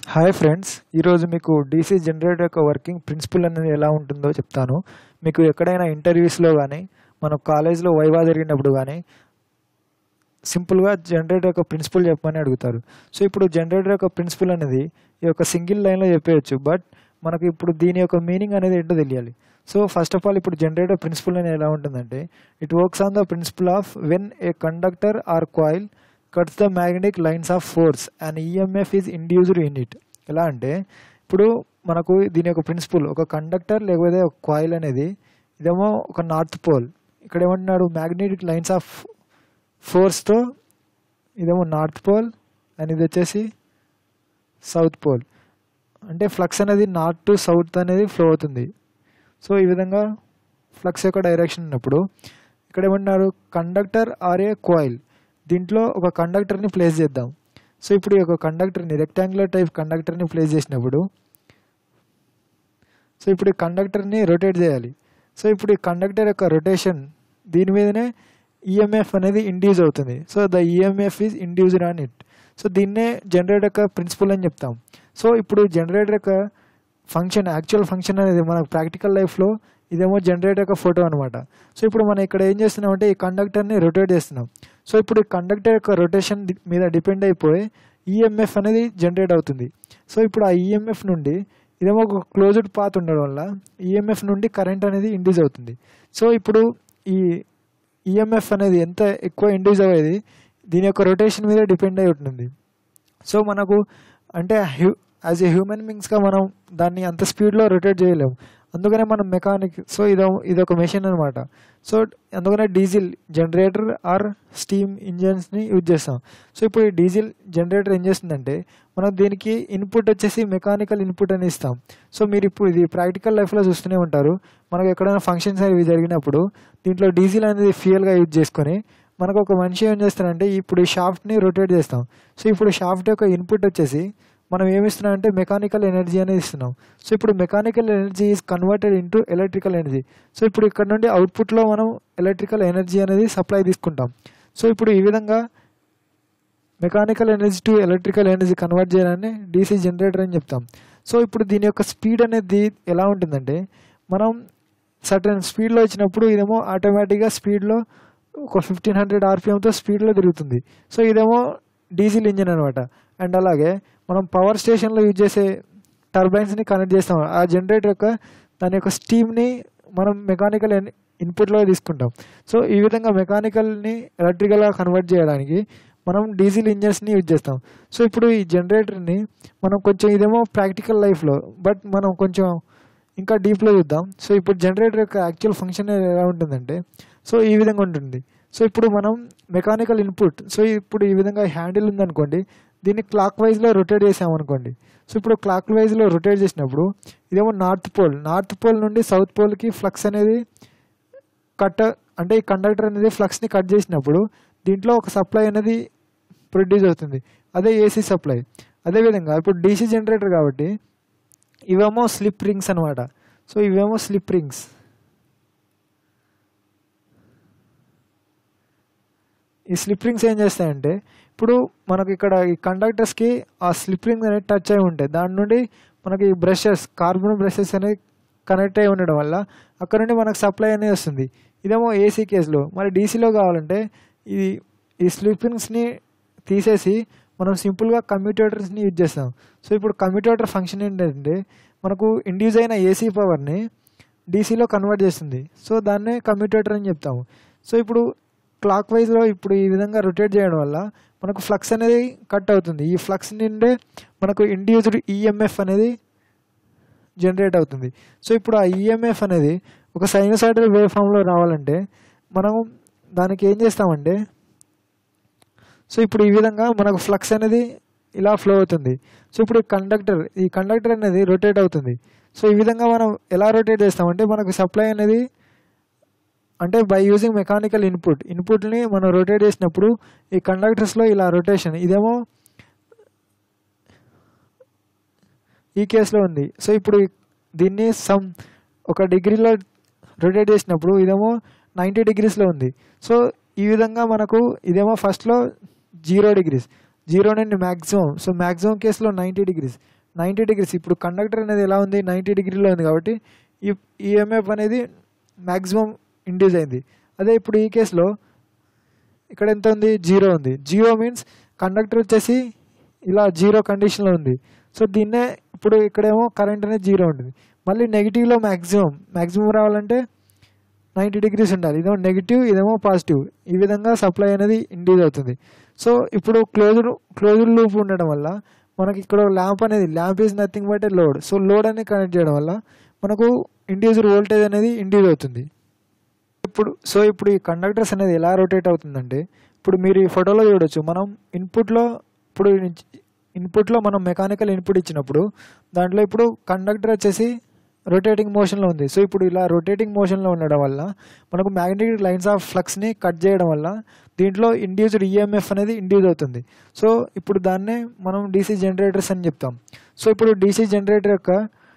hi friends ఈరోజు మీకు DC generator యొక్క వర్కింగ్ ప్రిన్సిపల్ అనేది ఎలా ఉంటుందో చెప్తాను మీకు ఎక్కడైనా ఇంటర్వ్యూస్లో కానీ మన కాలేజ్లో వైవా జరిగినప్పుడు కానీ సింపుల్గా జనరేటర్ యొక్క ప్రిన్సిపల్ చెప్పమని అడుగుతారు సో ఇప్పుడు జనరేటర్ యొక్క ప్రిన్సిపల్ అనేది ఈ యొక్క సింగిల్ లైన్లో చెప్పేయచ్చు బట్ మనకి ఇప్పుడు దీని యొక్క మీనింగ్ అనేది ఏంటో తెలియాలి సో ఫస్ట్ ఆఫ్ ఆల్ ఇప్పుడు జనరేటర్ ప్రిన్సిపల్ అనేది ఎలా ఉంటుందంటే it works on the principle of when a conductor or coil cuts the magnetic lines of force and EMF is induced in it ఎలా అంటే ఇప్పుడు మనకు దీని యొక్క ప్రిన్సిపల్ ఒక కండక్టర్ లేకపోతే ఒక కాయిల్ అనేది ఇదేమో ఒక నార్త్ పోల్ ఇక్కడ ఏమంటున్నాడు మ్యాగ్నెటిక్ లైన్స్ ఆఫ్ ఫోర్స్తో ఇదేమో నార్త్ పోల్ అండ్ ఇది వచ్చేసి సౌత్ పోల్ అంటే ఫ్లక్స్ అనేది నార్త్ టు సౌత్ అనేది ఫ్లో అవుతుంది సో ఈ విధంగా ఫ్లక్స్ యొక్క డైరెక్షన్ ఉన్నప్పుడు ఇక్కడ ఏమన్నారు కండక్టర్ ఆర్ ఏ కాయిల్ దీంట్లో ఒక కండక్టర్ని ప్లేస్ చేద్దాం సో ఇప్పుడు ఈ యొక్క కండక్టర్ని రెక్టాంగులర్ టైప్ కండక్టర్ని ప్లేస్ చేసినప్పుడు సో ఇప్పుడు ఈ కండక్టర్ని రొటేట్ చేయాలి సో ఇప్పుడు ఈ కండక్టర్ యొక్క రొటేషన్ దీని మీదనే ఈఎంఎఫ్ అనేది ఇండ్యూస్ అవుతుంది so the EMF is induced on it so దీన్నే జనరేటర్ యొక్క ప్రిన్సిపల్ అని చెప్తాం సో ఇప్పుడు జనరేటర్ యొక్క ఫంక్షన్ యాక్చువల్ ఫంక్షన్ అనేది మన ప్రాక్టికల్ లైఫ్లో ఇదేమో జనరేటర్ యొక్క ఫోటో అనమాట సో ఇప్పుడు మనం ఇక్కడ ఏం చేస్తున్నాం అంటే ఈ కండక్టర్ని రొటేట్ చేస్తున్నాం సో ఇప్పుడు ఈ కండక్టర్ యొక్క రొటేషన్ మీద డిపెండ్ అయిపోయి ఈఎంఎఫ్ అనేది జనరేట్ అవుతుంది సో ఇప్పుడు ఆ ఈఎంఎఫ్ నుండి ఇదేమో ఒక క్లోజ్డ్ పాత్ ఉండడం వల్ల ఈఎంఎఫ్ నుండి కరెంట్ అనేది ఇండ్యూస్ అవుతుంది సో ఇప్పుడు ఈ ఈఎంఎఫ్ అనేది ఎంత ఎక్కువ ఇండ్యూస్ అయ్యేది దీని యొక్క రొటేషన్ మీద డిపెండ్ అయి ఉంటుంది సో మనకు అంటే హ్యూ యాజ్ ఏ హ్యూమన్ బీయింగ్స్గా మనం దాన్ని అంత స్పీడ్లో రొటేట్ చేయలేము అందుకనే మనం మెకానిక్ సో ఇదో ఇది ఒక మెషిన్ అనమాట సో అందుకనే డీజిల్ జనరేటర్ ఆర్ స్టీమ్ ఇంజన్స్ని యూజ్ చేస్తాం సో ఇప్పుడు ఈ డీజిల్ జనరేటర్ ఏం చేస్తుందంటే మనం దీనికి ఇన్పుట్ వచ్చేసి మెకానికల్ ఇన్పుట్ అని ఇస్తాం సో మీరు ఇప్పుడు ఇది ప్రాక్టికల్ లైఫ్లో చూస్తూనే ఉంటారు మనకు ఎక్కడైనా ఫంక్షన్స్ అవి జరిగినప్పుడు దీంట్లో డీజిల్ అనేది ఫ్యూయల్గా యూజ్ చేసుకొని మనకు ఒక మనిషి ఏం చేస్తారంటే ఇప్పుడు ఈ షాఫ్ట్ని రొటేట్ చేస్తాం సో ఇప్పుడు షాఫ్ట్ యొక్క ఇన్పుట్ వచ్చేసి మనం ఏమి ఇస్తున్నాం అంటే మెకానికల్ ఎనర్జీ అనేది ఇస్తున్నాం సో ఇప్పుడు mechanical energy is converted into electrical energy so ఇప్పుడు ఇక్కడ నుండి అవుట్పుట్లో మనం ఎలక్ట్రికల్ ఎనర్జీ అనేది సప్లై తీసుకుంటాం సో ఇప్పుడు ఈ విధంగా mechanical energy to electrical energy convert చేయాలని డీసీ జనరేటర్ అని చెప్తాం సో ఇప్పుడు దీని యొక్క స్పీడ్ అనేది ఎలా ఉంటుందంటే మనం సర్టన్ స్పీడ్లో వచ్చినప్పుడు ఇదేమో ఆటోమేటిక్గా స్పీడ్లో ఒక ఫిఫ్టీన్ హండ్రెడ్ ఆర్పిఎంతో స్పీడ్లో తిరుగుతుంది సో ఇదేమో డీజిల్ ఇంజిన్ అనమాట అండ్ అలాగే మనం పవర్ స్టేషన్లో యూజ్ చేసే టర్బైన్స్ని కనెక్ట్ చేస్తాం ఆ జనరేటర్ యొక్క దాని యొక్క స్టీమ్ని మనం మెకానికల్ ఇన్పుట్లో తీసుకుంటాం సో ఈ విధంగా మెకానికల్ని ఎలక్ట్రికల్గా కన్వర్ట్ చేయడానికి మనం డీజిల్ ఇంజన్స్ని యూజ్ చేస్తాం సో ఇప్పుడు ఈ జనరేటర్ని మనం కొంచెం ఇదేమో ప్రాక్టికల్ లైఫ్లో బట్ మనం కొంచెం ఇంకా డీప్లో చూద్దాం సో ఇప్పుడు జనరేటర్ యొక్క యాక్చువల్ ఫంక్షన్ ఎలా ఉంటుందంటే సో ఈ విధంగా ఉంటుంది సో ఇప్పుడు మనం మెకానికల్ ఇన్పుట్ సో ఇప్పుడు ఈ విధంగా హ్యాండిల్ ఉందనుకోండి దీన్ని క్లాక్ వైజ్లో రొటేట్ చేసామనుకోండి సో ఇప్పుడు క్లాక్ వైజ్లో రొటేట్ చేసినప్పుడు ఇదేమో నార్త్ పోల్ నార్త్ పోల్ నుండి సౌత్ పోల్కి ఫ్లక్స్ అనేది కట్ అంటే ఈ కండక్టర్ అనేది ఫ్లక్స్ని కట్ చేసినప్పుడు దీంట్లో ఒక సప్లై అనేది ప్రొడ్యూస్ అవుతుంది అదే ఏసీ సప్లై అదేవిధంగా ఇప్పుడు డీసీ జనరేటర్ కాబట్టి ఇవేమో స్లిప్ రింగ్స్ అనమాట సో ఇవేమో స్లిప్ రింగ్స్ ఈ స్లిప్ రింగ్స్ ఏం చేస్తాయంటే ఇప్పుడు మనకి ఇక్కడ ఈ కండక్టర్స్కి ఆ స్లిప్ రింగ్స్ అనేది టచ్ అయి ఉంటాయి దాని నుండి మనకి బ్రషెస్ కార్బన్ బ్రషెస్ అనేవి కనెక్ట్ అయి ఉండడం వల్ల అక్కడ నుండి మనకు సప్లై అనేది వస్తుంది ఇదేమో ఏసీ కేసులో మరి డీసీలో కావాలంటే ఈ ఈ స్లిప్ రింగ్స్ని తీసేసి మనం సింపుల్గా కమ్యూటేటర్స్ని యూజ్ చేస్తాం సో ఇప్పుడు కమ్యూటేటర్ ఫంక్షన్ ఏంటంటే మనకు ఇండ్యూస్ అయిన ఏసీ పవర్ని డీసీలో కన్వర్ట్ చేస్తుంది సో దాన్నే కమ్యూటేటర్ అని చెప్తాము సో ఇప్పుడు క్లాక్ వైజ్లో ఇప్పుడు ఈ విధంగా రొటేట్ చేయడం వల్ల మనకు ఫ్లక్స్ అనేది కట్ అవుతుంది ఈ ఫ్లక్స్ నుండే మనకు ఇండ్యూస్డ్ ఈఎంఎఫ్ అనేది జనరేట్ అవుతుంది సో ఇప్పుడు ఆ ఈఎంఎఫ్ అనేది ఒక సైనసాయిడల్ వేవ్ ఫామ్లో రావాలంటే మనం దానికి ఏం చేస్తామంటే సో ఇప్పుడు ఈ విధంగా మనకు ఫ్లక్స్ అనేది ఇలా ఫ్లో అవుతుంది సో ఇప్పుడు కండక్టర్ ఈ కండక్టర్ అనేది రొటేట్ అవుతుంది సో ఈ విధంగా మనం ఎలా రొటేట్ చేస్తామంటే మనకు సప్లై అనేది అంటే బై యూజింగ్ మెకానికల్ ఇన్పుట్ ఇన్పుట్ని మనం రొటేట్ చేసినప్పుడు ఈ కండక్టర్స్లో ఇలా రొటేషన్ ఇదేమో ఈ కేసులో ఉంది సో ఇప్పుడు దీన్ని సమ్ ఒక డిగ్రీలో రొటేట్ చేసినప్పుడు ఇదేమో నైంటీ డిగ్రీస్లో ఉంది సో ఈ విధంగా మనకు ఇదేమో ఫస్ట్లో జీరో డిగ్రీస్ జీరో నుండి మ్యాక్సిమం సో మ్యాక్సిమం కేసులో నైంటీ డిగ్రీస్ నైంటీ డిగ్రీస్ ఇప్పుడు కండక్టర్ అనేది ఎలా ఉంది నైంటీ డిగ్రీలో ఉంది కాబట్టి ఈ ఈఎంఎఫ్ అనేది మ్యాక్సిమం ఇండ్యూస్ అయింది అదే ఇప్పుడు ఈ కేసులో ఇక్కడ ఎంత ఉంది జీరో ఉంది జీరో మీన్స్ కండక్టర్ వచ్చేసి ఇలా జీరో కండిషన్లో ఉంది సో దీన్నే ఇప్పుడు ఇక్కడేమో కరెంట్ అనేది జీరో ఉంటుంది మళ్ళీ నెగిటివ్లో మ్యాక్సిమం మ్యాక్సిమం రావాలంటే నైంటీ డిగ్రీస్ ఉండాలి ఇదేమో నెగిటివ్ ఇదేమో పాజిటివ్ ఈ విధంగా సప్లై అనేది ఇండ్యూస్ అవుతుంది సో ఇప్పుడు క్లోజ్డ్ క్లోజ్డ్ లూప్ ఉండడం వల్ల మనకి ఇక్కడ ల్యాంప్ అనేది lamp is nothing but a load so load అనేది కనెక్ట్ చేయడం వల్ల మనకు ఇండ్యూస్డ్ వోల్టేజ్ అనేది ఇండ్యూస్ అవుతుంది ఇప్పుడు సో ఇప్పుడు ఈ కండక్టర్స్ అనేది ఎలా రొటేట్ అవుతుందంటే ఇప్పుడు మీరు ఈ ఫోటోలో చూడొచ్చు మనం ఇన్పుట్లో ఇప్పుడు ఇన్పుట్లో మనం మెకానికల్ ఇన్పుట్ ఇచ్చినప్పుడు దాంట్లో ఇప్పుడు కండక్టర్ వచ్చేసి రొటేటింగ్ మోషన్లో ఉంది సో ఇప్పుడు ఇలా రొటేటింగ్ మోషన్లో ఉండడం వల్ల మనకు మ్యాగ్నెటిక్ లైన్స్ ఆఫ్ ఫ్లక్స్ని కట్ చేయడం వల్ల దీంట్లో ఇండ్యూస్డ్ ఈఎంఎఫ్ అనేది ఇండ్యూస్ అవుతుంది సో ఇప్పుడు దాన్నే మనం డీసీ జనరేటర్స్ అని చెప్తాం సో ఇప్పుడు డీసీ జనరేటర్ యొక్క